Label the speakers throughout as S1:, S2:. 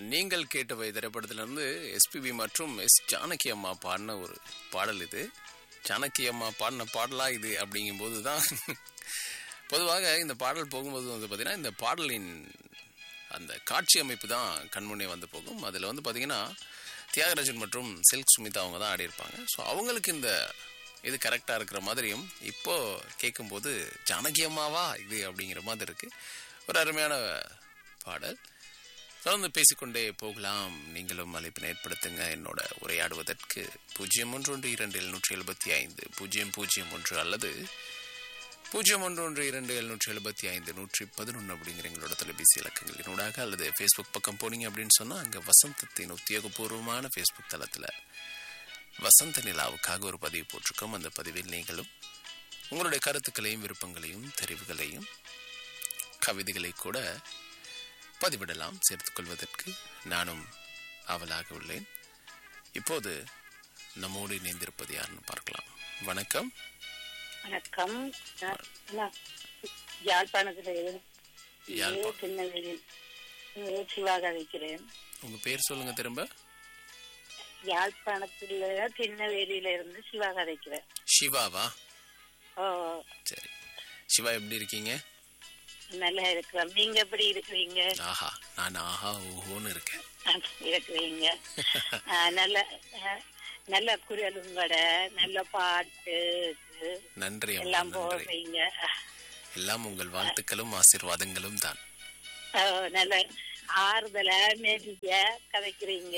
S1: நீங்கள் கேட்டவை திரைப்படத்திலிருந்து எஸ்பிபி மற்றும் எஸ் ஜானகி அம்மா பாடின ஒரு பாடல் இது ஜானகி அம்மா பாடின பாடலா இது அப்படிங்கும்போது தான் பொதுவாக இந்த பாடல் போகும்போது வந்து பார்த்தீங்கன்னா இந்த பாடலின் அந்த காட்சி அமைப்பு தான் கண்முன்னே வந்து போகும் அதில் வந்து பார்த்தீங்கன்னா தியாகராஜன் மற்றும் சில்க் சுமிதா அவங்க தான் ஆடியிருப்பாங்க ஸோ அவங்களுக்கு இந்த இது கரெக்டாக இருக்கிற மாதிரியும் இப்போ கேட்கும்போது ஜானகி அம்மாவா இது அப்படிங்கிற மாதிரி இருக்கு ஒரு அருமையான பாடல் தொடர்ந்து பேசிக்கொண்டே போகலாம் நீங்களும் அழைப்பினை ஏற்படுத்துங்க என்னோட உரையாடுவதற்கு பூஜ்ஜியம் ஒன்று ஒன்று இரண்டு எழுநூற்றி எழுபத்தி ஐந்து பூஜ்ஜியம் பூஜ்ஜியம் ஒன்று அல்லது பூஜ்ஜியம் ஒன்று ஒன்று இரண்டு எழுநூற்றி எழுபத்தி ஐந்து நூற்றி பதினொன்று அப்படிங்கிற எங்களோட தொலைபேசி இலக்கங்களினூடாக அல்லது ஃபேஸ்புக் பக்கம் போனீங்க அப்படின்னு சொன்னால் அங்கே வசந்தத்தின் உத்தியோகபூர்வமான ஃபேஸ்புக் தளத்தில் வசந்த நிலாவுக்காக ஒரு பதிவு போட்டிருக்கோம் அந்த பதிவில் நீங்களும் உங்களுடைய கருத்துக்களையும் விருப்பங்களையும் தெரிவுகளையும் கவிதைகளை கூட பதிவிடலாம் சேர்த்துக்கொள்வதற்கு நானும் ஆவலாக உள்ளேன் இப்போது நம்மோடு இணைந்திருப்பது யாருன்னு பார்க்கலாம் வணக்கம்
S2: வணக்கம் நான் நான் யாழ்ப்பாணத்துல
S1: யாழ்ப்பா-
S2: திருநெல்வேலி சிவாக வைக்கிறேன்
S1: உங்க பேர் சொல்லுங்க திரும்ப
S2: யாழ்ப்பாணத்துல திருநெல்வேலியில இருந்து சிவாக வைக்கிறேன்
S1: சிவாவா
S2: ஓ
S1: சரி சிவா எப்படி இருக்கீங்க
S2: நல்லா இருக்கிறோம் நீங்க எப்படி இருக்கிறீங்க
S1: ஆஹா நான் ஆஹா ஓஹோன்னு இருக்கேன்
S2: இருக்கிறீங்க ஆ, நல்ல ஆ, நல்ல குரல் உங்களோட நல்ல பாட்டு
S1: நன்றி அம்மா,
S2: எல்லாம்
S1: நன்றி
S2: போடுறீங்க
S1: எல்லாம் உங்கள் வாழ்த்துக்களும் ஆசீர்வாதங்களும் தான்
S2: ஓ, நல்ல ஆறுதல மெதிய கதைக்கிறீங்க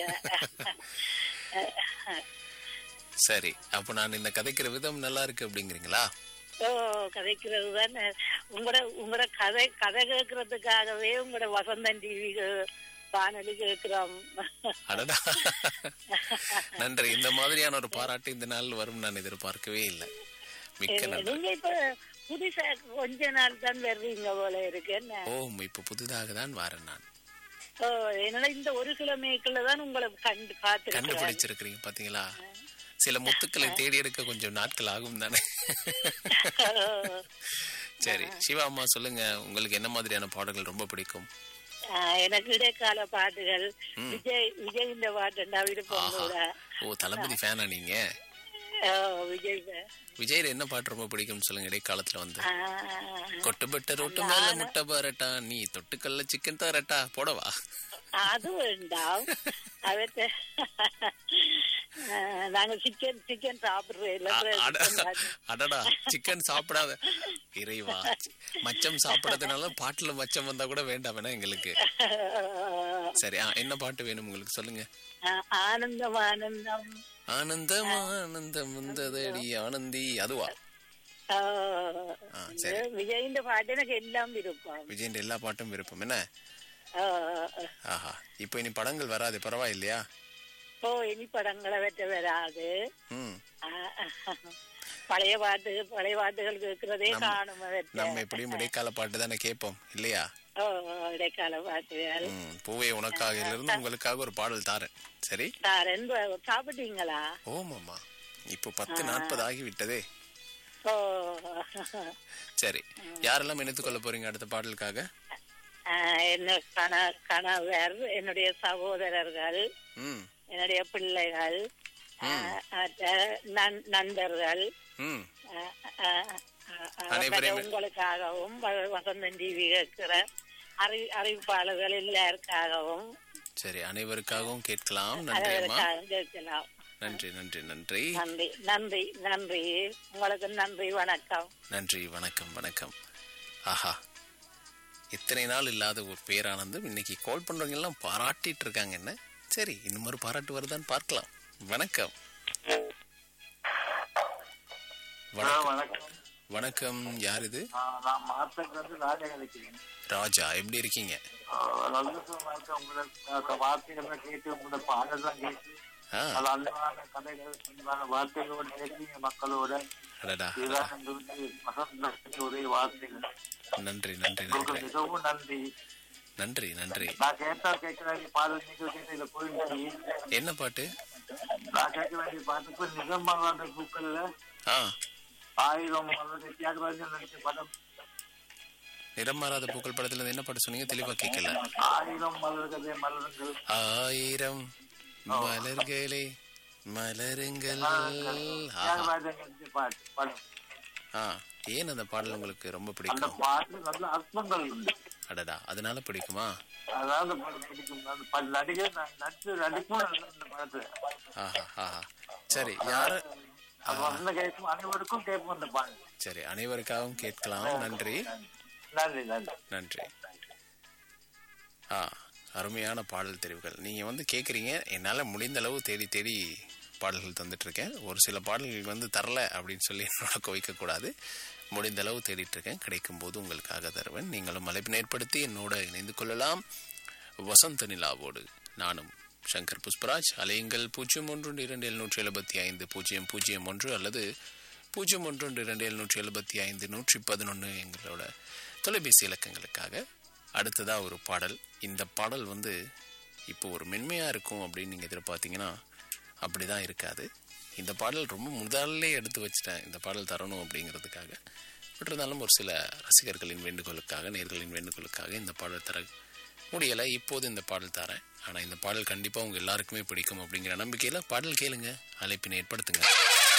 S1: சரி அப்ப நான் இந்த கதைக்கிற விதம் நல்லா இருக்கு அப்படிங்கிறீங்களா
S2: ஓ கதைக்கிறது தானே உங்களோட உங்களோட கதை கதை கேட்கறதுக்காகவே உங்களோட வசந்தன் டிவி வானொலி கேட்கிறோம்
S1: அடடா நன்றி இந்த மாதிரியான ஒரு பாராட்டு இந்த நாள் வரும் நான் எதிர்பார்க்கவே இல்லை மிக்க நன்றி
S2: நீங்க இப்ப புதுசா கொஞ்ச நாள் தான் வர்றீங்க போல இருக்கு என்ன
S1: ஓ இப்ப புதிதாக தான் வரேன் நான்
S2: ஓ என்னோட இந்த ஒரு கிழமைக்குள்ள தான் உங்களை கண்டு பார்த்து
S1: கண்டுபிடிச்சிருக்கிறீங்க பாத்தீங்களா சில முத்துக்களை தேடி எடுக்க கொஞ்சம் நாட்கள் ஆகும் தானே சரி சிவா அம்மா சொல்லுங்க உங்களுக்கு என்ன மாதிரியான பாடல்கள் ரொம்ப பிடிக்கும்
S2: எனக்கு இடைக்கால பாட்டுகள் விஜய் விஜய் இந்த பாட்டுண்டா விருப்பம்
S1: ஆஹா
S2: கூட
S1: ஓ தளபதி ஃபேனா நீங்க
S2: ஓ, விஜய் தான்.
S1: விஜய்ல என்ன பாட்டு ரொம்ப பிடிக்கும்னு சொல்லுங்க இடைக்காலத்துல வந்து
S2: ஆ,
S1: கொட்டுப்பட்ட ரோட்டு மேல முட்டை பாரட்டா நீ தொட்டுக்கல்ல சிக்கன் தாரட்டா போடவா
S2: அது வேண்டாம் அவற்றை நாங்க சிக்கன் சிக்கன் சாப்பிடுறோம்
S1: அட- அடடா சிக்கன் சாப்பிடாத இறைவா மச்சம் சாப்பிடறதுனால பாட்டுல மச்சம் வந்தா கூட வேண்டாம் வேணா எங்களுக்கு சரி ஆ, என்ன பாட்டு வேணும் உங்களுக்கு சொல்லுங்க
S2: ஆனந்தம் ஆனந்தம்
S1: ஆனந்தம் ஆனந்தம் வந்ததடி ஆனந்தி அதுவா
S2: ஆ,
S1: ஆ, சரி.
S2: விஜயின் பாட்டு எனக்கு எல்லாம் விருப்பம்
S1: விஜயன் எல்லா பாட்டும் விருப்பம் என்ன
S2: ஆ,
S1: ஆஹா இப்போ இனி படங்கள் வராது பரவாயில்லையா
S2: ஓ இனி படங்களை வெட்ட வராது
S1: ம்
S2: ஆ, பழைய பாட்டு பழைய பாட்டுகள் கேட்கிறதே காணும் அவற்றை.
S1: நம்ம எப்படியும் இடைக்கால பாட்டு தானே கேட்போம் இல்லையா
S2: ஓ இடைக்கால பாட்டுகள்
S1: ம் பூவே உனக்காக இருந்து உங்களுக்காக ஒரு பாடல் தாரேன் சரி
S2: தாரன் சாப்பிட்டீங்களா
S1: ஓமாம்மா இப்போ பத்து நாற்பது ஆகி விட்டதே
S2: ஓ
S1: சரி யாரெல்லாம் இணைத்துக் கொள்ள போறீங்க அடுத்த பாடலுக்காக
S2: ஆஹ் என்ன கண கணவர் என்னுடைய சகோதரர்கள்
S1: ம்
S2: என்னுடைய பிள்ளைகள் ஆஹ் மற்ற நண்- நண்பர்கள்
S1: ம்
S2: ஆஹ் ஆஹ் ஆஹ்
S1: அனைவரையும்
S2: மற்ற உங்களுக்காகவும் வ- வசந்தன் டிவி கேட்கிற அறி அறிவிப்பாளர்கள் எல்லாருக்காகவும்
S1: சரி அனைவருக்காகவும் கேட்கலாம் நன்றி அம்மா
S2: அதற்காக கேட்கலாம்
S1: நன்றி நன்றி நன்றி
S2: நன்றி நன்றி நன்றி உங்களுக்கு நன்றி வணக்கம்
S1: நன்றி வணக்கம் வணக்கம் ஆஹா இத்தனை நாள் இல்லாத ஒரு பேரானந்தம் இன்னைக்கு கால் பண்றவங்க எல்லாம் பாராட்டிட்டு இருக்காங்க என்ன சரி இன்னும் ஒரு பாராட்டு வருதான்னு பார்க்கலாம் வணக்கம்
S3: ஆ,
S1: வணக்கம்
S3: வணக்கம்
S1: வணக்கம் யார் இது
S3: ஆ, நான் மாத்தக்கு வந்து ராஜா கிடைக்கிறேன்
S1: ராஜா எப்படி இருக்கீங்க
S3: நல்ல சுகமாக உங்களோட வார்த்தைகளை கேட்டு உங்களோட பாடலாம் கேட்டு
S1: ஆ
S3: அது அன்பான கதைகள் அன்பான வார்த்தைகளோட பேசுறீங்க மக்களோட
S1: அடடா
S3: இதுதான் எங்களுக்கு வசந்த ஒரே வார்த்தைகள்
S1: நன்றி நன்றி
S3: உங்களுக்கு
S1: நன்றி
S3: மிகவும் நன்றி
S1: நன்றி நன்றி
S3: நான் கேட்டா கேட்க வேண்டிய பாடல் நீங்கள் கேட்ட இதுல போயிடுச்சு
S1: என்ன பாட்டு
S3: நான் கேட்க வேண்டிய பாட்டுக்கு நிஜமாக பூக்கள்ல
S1: ஆ
S3: ஆயிரம் அல்லது தியாகராஜன் நடிச்ச படம்
S1: நிறம் மாறாத பூக்கள் படத்துல இருந்து என்ன பாட்டு சொன்னீங்க தெளிவா கேட்கல
S3: ஆயிரம் மலர்களே மலருங்கள்
S1: ஆயிரம் மலர்களே மலருங்கள் ஆஹா.
S3: தியாகராஜன் எழுதிய பாட்டு படம்
S1: ஆ ஏன் அந்த பாடல் உங்களுக்கு ரொம்ப
S3: அந்த
S1: பிடிக்கும்
S3: பாட்டு நல்ல அர்த்தங்கள் உண்டு
S1: அடடா அதனால பிடிக்குமா
S3: அதாவது படம் பிடிக்கும் அந்த பல நடிகர் ந- நடிச்சு நடிப்பும் நல்ல இந்த படத்துல
S1: ஆஹா ஆஹா சரி யாரு
S3: அப்ப அந்த கேட்கும் அனைவருக்கும் கேட்போம் அந்த பாட்டு
S1: சரி அனைவருக்காகவும் கேட்கலாம் நன்றி
S3: நன்றி நன்றி
S1: நன்றி ஆ அருமையான பாடல் தெரிவுகள் நீங்கள் வந்து கேட்குறீங்க என்னால் முடிந்த அளவு தேடி தேடி பாடல்கள் தந்துட்டு இருக்கேன் ஒரு சில பாடல்கள் வந்து தரல அப்படின்னு சொல்லி என்னோட குவிக்கக்கூடாது முடிந்த அளவு தேடிட்டு இருக்கேன் கிடைக்கும் போது உங்களுக்காக தருவேன் நீங்களும் அழைப்பினை ஏற்படுத்தி என்னோட இணைந்து கொள்ளலாம் வசந்த நிலாவோடு நானும் சங்கர் புஷ்பராஜ் அலையுங்கள் பூஜ்ஜியம் ஒன்று இரண்டு எழுநூற்றி எழுபத்தி ஐந்து பூஜ்ஜியம் பூஜ்ஜியம் ஒன்று அல்லது பூஜ்ஜியம் ஒன்று இரண்டு எழுநூற்றி எழுபத்தி ஐந்து நூற்றி பதினொன்று எங்களோட தொலைபேசி இலக்கங்களுக்காக அடுத்ததா ஒரு பாடல் இந்த பாடல் வந்து இப்போ ஒரு மென்மையாக இருக்கும் அப்படின்னு நீங்கள் எதிர்பார்த்தீங்கன்னா அப்படி தான் இருக்காது இந்த பாடல் ரொம்ப முதல்லே எடுத்து வச்சிட்டேன் இந்த பாடல் தரணும் அப்படிங்கிறதுக்காக பட் இருந்தாலும் ஒரு சில ரசிகர்களின் வேண்டுகோளுக்காக நேர்களின் வேண்டுகோளுக்காக இந்த பாடல் தர முடியலை இப்போது இந்த பாடல் தரேன் ஆனால் இந்த பாடல் கண்டிப்பாக உங்கள் எல்லாருக்குமே பிடிக்கும் அப்படிங்கிற நம்பிக்கையில் பாடல் கேளுங்க அழைப்பினை ஏற்படுத்துங்க